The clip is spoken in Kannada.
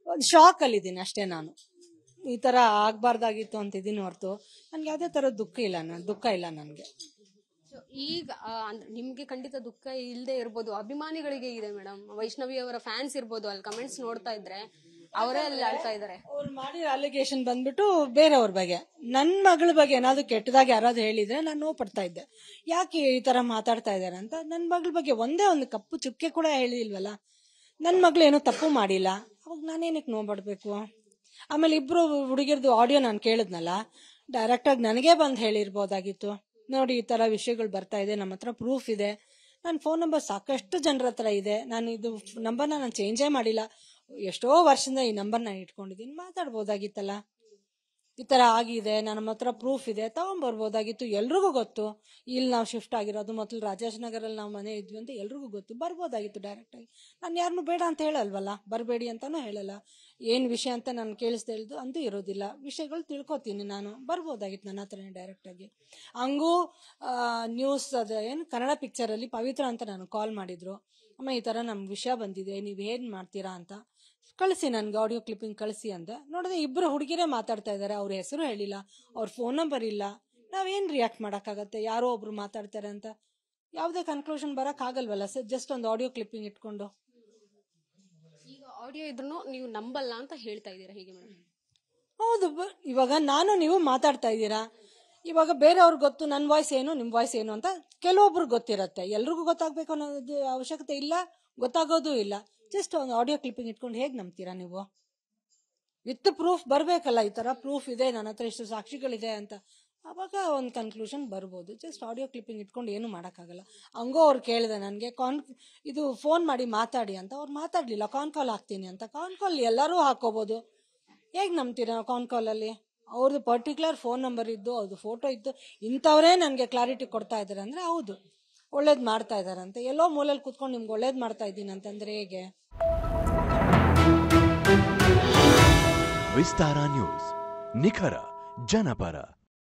ಒಂದು ಶಾಕಲ್ಲಿದ್ದೀನಿ ಅಷ್ಟೇ ನಾನು ಈ ಥರ ಆಗಬಾರ್ದಾಗಿತ್ತು ಅಂತಿದ್ದೀನಿ ಹೊರತು ನನಗೆ ಯಾವುದೇ ಥರ ದುಃಖ ಇಲ್ಲ ನಾನು ದುಃಖ ಇಲ್ಲ ನನಗೆ So, ಈಗ ಆ, ಅಂದ್ರೆ ನಿಮ್ಗೆ ಖಂಡಿತ ದುಃಖ ಇಲ್ಲದೆ ಇರ್ಬೋದು ಅಭಿಮಾನಿಗಳಿಗೆ ಇದೆ ಮೇಡಮ್ ವೈಷ್ಣವಿ ಅವರ ಫ್ಯಾನ್ಸ್ ಇರ್ಬೋದು ಅಲ್ಲಿ ಕಮೆಂಟ್ಸ್ ನೋಡ್ತಾ ಇದ್ರೆ ಅವರೇ ಅಲ್ಲಿ ಆಡ್ತಾ ಇದಾರೆ ಅವ್ರು ಮಾಡಿರೋ ಅಲಿಗೇಷನ್ ಬಂದ್ಬಿಟ್ಟು ಬೇರೆಯವ್ರ ಬಗ್ಗೆ ನನ್ನ ಮಗಳ ಬಗ್ಗೆ ಏನಾದ್ರು ಕೆಟ್ಟದಾಗಿ ಯಾರಾದ್ರು ಹೇಳಿದ್ರೆ ನಾನು ನೋವು ಪಡ್ತಾ ಇದ್ದೆ ಯಾಕೆ ಈ ತರ ಮಾತಾಡ್ತಾ ಇದ್ದಾರೆ ಅಂತ ನನ್ನ ಮಗಳ ಬಗ್ಗೆ ಒಂದೇ ಒಂದು ಕಪ್ಪು ಚುಕ್ಕೆ ಕೂಡ ಹೇಳಿಲ್ವಲ್ಲ ನನ್ನ ಮಗಳು ಏನೋ ತಪ್ಪು ಮಾಡಿಲ್ಲ ಅವಾಗ ನಾನೇನಕ್ಕೆ ನೋವು ಪಡ್ಬೇಕು ಆಮೇಲೆ ಇಬ್ರು ಹುಡುಗಿರ್ದು ಆಡಿಯೋ ನಾನು ಕೇಳಿದ್ನಲ್ಲ ಡೈರೆಕ್ಟಾಗಿ ನನಗೇ ಬಂದು ಹೇಳಿರ್ಬೋದಾಗಿತ್ತು ನೋಡಿ ಈ ತರ ವಿಷಯಗಳು ಬರ್ತಾ ಇದೆ ನಮ್ಮ ಹತ್ರ ಪ್ರೂಫ್ ಇದೆ ನನ್ನ ಫೋನ್ ನಂಬರ್ ಸಾಕಷ್ಟು ಜನರ ಹತ್ರ ಇದೆ ನಾನು ಇದು ನಂಬರ್ನ ನಾನು ಚೇಂಜೇ ಮಾಡಿಲ್ಲ ಎಷ್ಟೋ ವರ್ಷದಿಂದ ಈ ನಂಬರ್ ನಾನು ಇಟ್ಕೊಂಡಿದ್ದೀನಿ ಮಾತಾಡ್ಬೋದಾಗಿತ್ತಲ್ಲ ಈ ಥರ ಆಗಿದೆ ನನ್ನ ಹತ್ರ ಪ್ರೂಫ್ ಇದೆ ತಗೊಂಬರ್ಬೋದಾಗಿತ್ತು ಎಲ್ರಿಗೂ ಗೊತ್ತು ಇಲ್ಲಿ ನಾವು ಶಿಫ್ಟ್ ಆಗಿರೋದು ಮೊದಲು ರಾಜಾಜನಗರಲ್ಲಿ ನಾವು ಮನೆ ಇದ್ವಿ ಅಂತ ಎಲ್ರಿಗೂ ಗೊತ್ತು ಬರ್ಬೋದಾಗಿತ್ತು ಡೈರೆಕ್ಟಾಗಿ ನಾನು ಯಾರನ್ನೂ ಬೇಡ ಅಂತ ಹೇಳಲ್ವಲ್ಲ ಬರಬೇಡಿ ಅಂತಾನೂ ಹೇಳಲ್ಲ ಏನು ವಿಷಯ ಅಂತ ನಾನು ಕೇಳಿಸ್ದೆ ಹೇಳ್ದು ಅಂತೂ ಇರೋದಿಲ್ಲ ವಿಷಯಗಳು ತಿಳ್ಕೊತೀನಿ ನಾನು ಬರ್ಬೋದಾಗಿತ್ತು ನನ್ನ ಹತ್ರನೇ ಡೈರೆಕ್ಟಾಗಿ ಹಂಗೂ ನ್ಯೂಸ್ ಅದು ಏನು ಕನ್ನಡ ಪಿಕ್ಚರಲ್ಲಿ ಪವಿತ್ರ ಅಂತ ನಾನು ಕಾಲ್ ಮಾಡಿದ್ರು ಅಮ್ಮ ಈ ಥರ ನಮ್ಗೆ ವಿಷಯ ಬಂದಿದೆ ನೀವು ಏನು ಮಾಡ್ತೀರಾ ಅಂತ ಕಳಿಸಿ ನನಗೆ ಆಡಿಯೋ ಕ್ಲಿಪ್ಪಿಂಗ್ ಕಳಿಸಿ ಅಂದೆ ನೋಡಿದ್ರೆ ಇಬ್ಬರು ಹುಡುಗಿರೇ ಮಾತಾಡ್ತಾ ಇದ್ದಾರೆ ಅವ್ರ ಹೆಸರು ಹೇಳಿಲ್ಲ ಅವ್ರ ಫೋನ್ ನಂಬರ್ ಇಲ್ಲ ನಾವೇನು ರಿಯಾಕ್ಟ್ ಮಾಡೋಕ್ಕಾಗತ್ತೆ ಯಾರೋ ಒಬ್ರು ಮಾತಾಡ್ತಾರೆ ಅಂತ ಯಾವುದೇ ಕನ್ಕ್ಲೂಷನ್ ಬರೋಕ್ಕಾಗಲ್ವಲ್ಲ ಸರ್ ಜಸ್ಟ್ ಒಂದು ಆಡಿಯೋ ಕ್ಲಿಪ್ಪಿಂಗ್ ಇಟ್ಕೊಂಡು ಈಗ ಆಡಿಯೋ ಇದ್ರು ನೀವು ನಂಬಲ್ಲ ಅಂತ ಹೇಳ್ತಾ ಇದ್ದೀರಾ ಹೀಗೆ ಮೇಡಮ್ ಹೌದು ಬ- ಇವಾಗ ನಾನು ನೀವು ಮಾತಾಡ್ತಾ ಇದ್ದೀರಾ ಇವಾಗ ಬೇರೆಯವ್ರಿಗೆ ಗೊತ್ತು ನನ್ನ ವಾಯ್ಸ್ ಏನು ನಿಮ್ಮ ವಾಯ್ಸ್ ಏನು ಅಂತ ಕೆಲವೊಬ್ರಿಗೆ ಗೊತ್ತಿರತ್ತೆ ಎಲ್ರಿಗೂ ಗೊತ್ತಾಗಬೇಕು ಅನ್ನೋದು ಅವಶ್ಯಕತೆ ಇಲ್ಲ ಗೊತ್ತಾಗೋದು ಇಲ್ಲ ಜಸ್ಟ್ ಒಂದು ಆಡಿಯೋ ಕ್ಲಿಪ್ಪಿಂಗ್ ಇಟ್ಕೊಂಡು ಹೇಗೆ ನಂಬ್ತೀರಾ ನೀವು ವಿತ್ ಪ್ರೂಫ್ ಬರಬೇಕಲ್ಲ ಈ ಥರ ಪ್ರೂಫ್ ಇದೆ ನನ್ನ ಹತ್ರ ಇಷ್ಟು ಸಾಕ್ಷಿಗಳಿದೆ ಅಂತ ಅವಾಗ ಒಂದು ಕನ್ಕ್ಲೂಷನ್ ಬರ್ಬೋದು ಜಸ್ಟ್ ಆಡಿಯೋ ಕ್ಲಿಪ್ಪಿಂಗ್ ಇಟ್ಕೊಂಡು ಏನು ಮಾಡೋಕ್ಕಾಗಲ್ಲ ಹಂಗೋ ಅವ್ರು ಕೇಳಿದೆ ನನಗೆ ಕಾನ್ ಇದು ಫೋನ್ ಮಾಡಿ ಮಾತಾಡಿ ಅಂತ ಅವ್ರು ಮಾತಾಡಲಿಲ್ಲ ಕಾನ್ ಕಾಲ್ ಹಾಕ್ತೀನಿ ಅಂತ ಕಾನ್ ಕಾಲ್ ಎಲ್ಲರೂ ಹಾಕೋಬೋದು ಹೇಗೆ ನಂಬ್ತೀರಾ ಕಾನ್ ಕಾಲಲ್ಲಿ ಅವ್ರದ್ದು ಪರ್ಟಿಕ್ಯುಲರ್ ಫೋನ್ ನಂಬರ್ ಇದ್ದು ಅವ್ರದ್ದು ಫೋಟೋ ಇದ್ದು ಇಂಥವರೇ ನನಗೆ ಕ್ಲಾರಿಟಿ ಕೊಡ್ತಾ ಇದ್ದಾರೆ ಅಂದರೆ ಹೌದು ಒಳ್ಳೇದು ಮಾಡ್ತಾ ಇದ್ದಾರಂತೆ ಎಲ್ಲೋ ಮೂಲೆಯಲ್ಲಿ ಕೂತ್ಕೊಂಡು ನಿಮ್ಗೆ ಒಳ್ಳೇದು ಮಾಡ್ತಾ ಇದ್ದೀನಿ ಅಂತಂದ್ರೆ ಹೇಗೆ ವಿಸ್ತಾರ ನ್ಯೂಸ್ ನಿಖರ ಜನಪರ